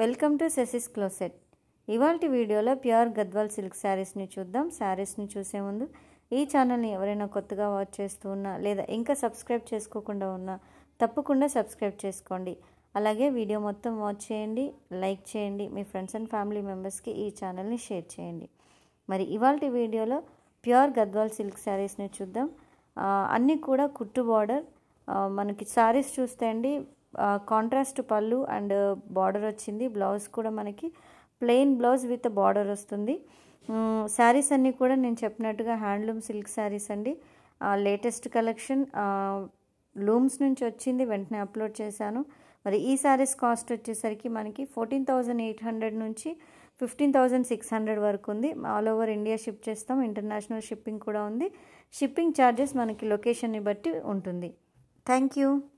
welcome to సెసిస్ closet ఇవాళ వీడియోలో pure Gadwal silk శారీస్ని చూద్దాం శారీస్ని చూసే ముందు ఈ ఛానల్ని ఎవరైనా కొత్తగా వాచ్ చేస్తూ ఉన్నా లేదా ఇంకా సబ్స్క్రైబ్ చేసుకోకుండా ఉన్నా తప్పకుండా సబ్స్క్రైబ్ చేసుకోండి అలాగే వీడియో మొత్తం వాచ్ చేయండి లైక్ చేయండి మీ ఫ్రెండ్స్ అండ్ ఫ్యామిలీ మెంబర్స్కి ఈ ఛానల్ని షేర్ చేయండి మరి ఇవాళ వీడియోలో ప్యూర్ గద్వాల్ సిల్క్ శారీస్ని చూద్దాం అన్నీ కూడా కుట్టు బార్డర్ మనకి శారీస్ చూస్తే అండి కాంట్రాస్ట్ పళ్ళు అండ్ బార్డర్ వచ్చింది బ్లౌజ్ కూడా మనకి ప్లెయిన్ బ్లౌజ్ విత్ బార్డర్ వస్తుంది శారీస్ అన్నీ కూడా నేను చెప్పినట్టుగా హ్యాండ్లూమ్ సిల్క్ శారీస్ అండి లేటెస్ట్ కలెక్షన్ లూమ్స్ నుంచి వచ్చింది వెంటనే అప్లోడ్ చేశాను మరి ఈ శారీస్ కాస్ట్ వచ్చేసరికి మనకి ఫోర్టీన్ థౌజండ్ ఎయిట్ హండ్రెడ్ నుంచి ఫిఫ్టీన్ థౌజండ్ సిక్స్ హండ్రెడ్ వరకు ఉంది ఆల్ ఓవర్ ఇండియా షిప్ చేస్తాం ఇంటర్నేషనల్ షిప్పింగ్ కూడా ఉంది షిప్పింగ్ ఛార్జెస్ మనకి లొకేషన్ని బట్టి ఉంటుంది థ్యాంక్ యూ